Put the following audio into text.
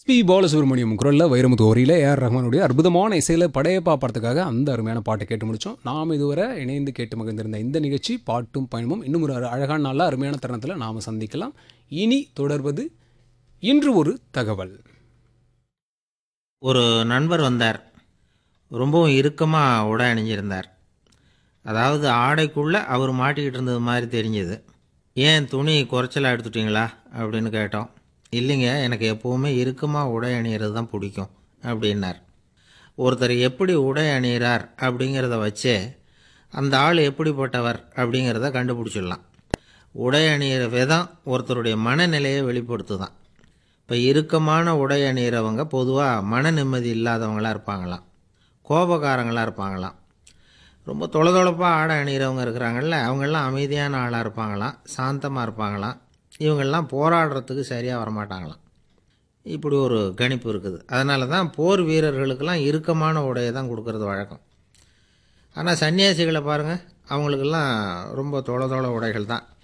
SP Balasubramaniam குரலில் Vairamuthu ஓரியில் AR ரஹ்மானுடைய அற்புதமான இசையில் படையப்பா படத்துக்காக அந்த அருமையான பாட்டை கேட்டு முடித்தோம் நாம் இதுவரை இணைந்து கேட்டு மகிழ்ந்திருந்த இந்த நிகழ்ச்சி பாட்டும் பயணமும் இன்னும் ஒரு அழகான நல்ல அருமையான தருணத்தில் நாம் சந்திக்கலாம் இனி தொடர்வது இன்று ஒரு தகவல் ஒரு நண்பர் வந்தார் ரொம்பவும் இறுக்கமாக உடை அணிஞ்சிருந்தார் அதாவது ஆடைக்குள்ளே அவர் மாட்டிக்கிட்டு இருந்தது மாதிரி தெரிஞ்சது ஏன் துணி குறைச்சலாக எடுத்துட்டீங்களா அப்படின்னு கேட்டோம் இல்லைங்க எனக்கு எப்போவுமே இறுக்கமாக உடை அணியிறது தான் பிடிக்கும் அப்படின்னார் ஒருத்தர் எப்படி உடை அணிகிறார் அப்படிங்கிறத வச்சே அந்த ஆள் எப்படிப்பட்டவர் அப்படிங்கிறத கண்டுபிடிச்சிடலாம் உடை அணியிற விதம் ஒருத்தருடைய மனநிலையை வெளிப்படுத்துதான் இப்போ இறுக்கமான உடை அணிகிறவங்க பொதுவாக மன நிம்மதி இல்லாதவங்களாக இருப்பாங்களாம் கோபக்காரங்களாக இருப்பாங்களாம் ரொம்ப தொளதொளப்பாக ஆடை அணிகிறவங்க இருக்கிறாங்கல்ல அவங்கெல்லாம் அமைதியான ஆளாக இருப்பாங்களாம் சாந்தமாக இருப்பாங்களாம் இவங்கெல்லாம் போராடுறதுக்கு சரியாக வரமாட்டாங்களாம் இப்படி ஒரு கணிப்பு இருக்குது அதனால தான் போர் வீரர்களுக்கெல்லாம் இறுக்கமான உடையை தான் கொடுக்கறது வழக்கம் ஆனால் சன்னியாசிகளை பாருங்கள் அவங்களுக்கெல்லாம் ரொம்ப தொள தொள உடைகள் தான்